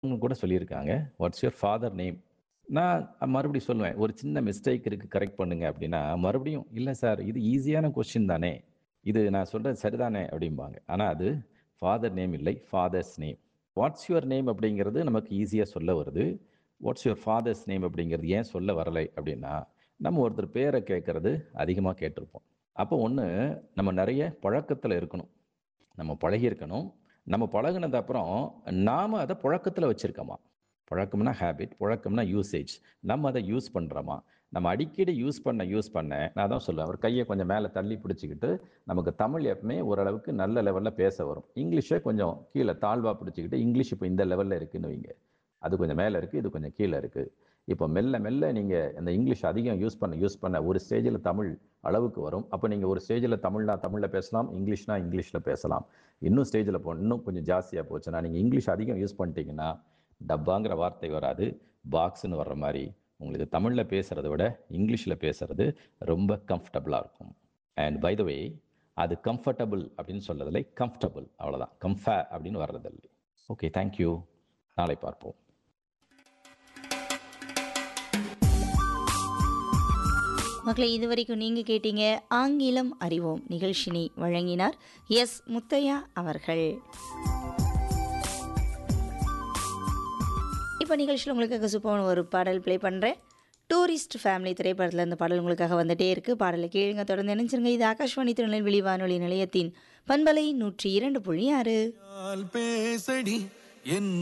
அவங்க கூட சொல்லியிருக்காங்க வாட்ஸ் யுவர் ஃபாதர் நேம் நான் மறுபடியும் சொல்லுவேன் ஒரு சின்ன மிஸ்டேக் இருக்கு கரெக்ட் பண்ணுங்க அப்படின்னா மறுபடியும் இல்லை சார் இது ஈஸியான கொஸ்டின் தானே இது நான் சொல்றது சரிதானே அப்படிம்பாங்க ஆனால் அது ஃபாதர் நேம் இல்லை father's name what's your name அப்படிங்கிறது நமக்கு ஈஸியாக சொல்ல வருது வாட்ஸ் யுவர் ஃபாதர்ஸ் நேம் அப்படிங்கிறது ஏன் சொல்ல வரலை அப்படின்னா நம்ம ஒருத்தர் பேரை கேட்கறது அதிகமாக கேட்டிருப்போம் அப்போ ஒன்று நம்ம நிறைய பழக்கத்தில் இருக்கணும் நம்ம பழகியிருக்கணும் நம்ம பழகுனது அப்புறம் நாம் அதை புழக்கத்தில் வச்சுருக்கோமா பழக்கம்னா ஹேபிட் புழக்கம்னா யூசேஜ் நம்ம அதை யூஸ் பண்ணுறோமா நம்ம அடிக்கடி யூஸ் பண்ண யூஸ் பண்ண நான் தான் சொல்லுவேன் ஒரு கையை கொஞ்சம் மேலே தள்ளி பிடிச்சிக்கிட்டு நமக்கு தமிழ் எப்பவுமே ஓரளவுக்கு நல்ல லெவலில் பேச வரும் இங்கிலீஷை கொஞ்சம் கீழே தாழ்வாக பிடிச்சிக்கிட்டு இங்கிலீஷ் இப்போ இந்த லெவலில் இருக்குன்னு வைங்க அது கொஞ்சம் மேலே இருக்குது இது கொஞ்சம் கீழே இருக்குது இப்போ மெல்ல மெல்ல நீங்கள் இந்த இங்கிலீஷ் அதிகம் யூஸ் பண்ண யூஸ் பண்ண ஒரு ஸ்டேஜில் தமிழ் அளவுக்கு வரும் அப்போ நீங்கள் ஒரு ஸ்டேஜில் தமிழ்னா தமிழில் பேசலாம் இங்கிலீஷ்னா இங்கிலீஷில் பேசலாம் இன்னும் ஸ்டேஜில் போ இன்னும் கொஞ்சம் ஜாஸ்தியாக போச்சுன்னா நீங்கள் இங்கிலீஷ் அதிகம் யூஸ் பண்ணிட்டீங்கன்னா டப்பாங்கிற வார்த்தை வராது பாக்ஸ்னு வர்ற மாதிரி உங்களுக்கு தமிழில் பேசுகிறத விட இங்கிலீஷில் பேசுகிறது ரொம்ப கம்ஃபர்டபுளாக இருக்கும் அண்ட் பை த வே அது கம்ஃபர்டபுள் அப்படின்னு சொல்றதில்லை கம்ஃபர்டபுள் அவ்வளோதான் கம்ஃபே அப்படின்னு வர்றதில்லை ஓகே தேங்க்யூ நாளை பார்ப்போம் மக்களை இதுவரைக்கும் நீங்கள் கேட்டீங்க ஆங்கிலம் அறிவோம் நிகழ்ச்சினை வழங்கினார் எஸ் முத்தையா அவர்கள் இப்போ நிகழ்ச்சியில் உங்களுக்காக சூப்பரான ஒரு பாடல் ப்ளே பண்ணுறேன் டூரிஸ்ட் ஃபேமிலி திரைப்படத்தில் இந்த பாடல் உங்களுக்காக வந்துட்டே இருக்குது பாடலை கேளுங்க தொடர்ந்து நினைச்சிருங்க இது ஆகாஷ்வாணி திருநெல்வேலி வானொலி நிலையத்தின் பண்பலை நூற்றி இரண்டு புள்ளி ஆறு பேசடி என்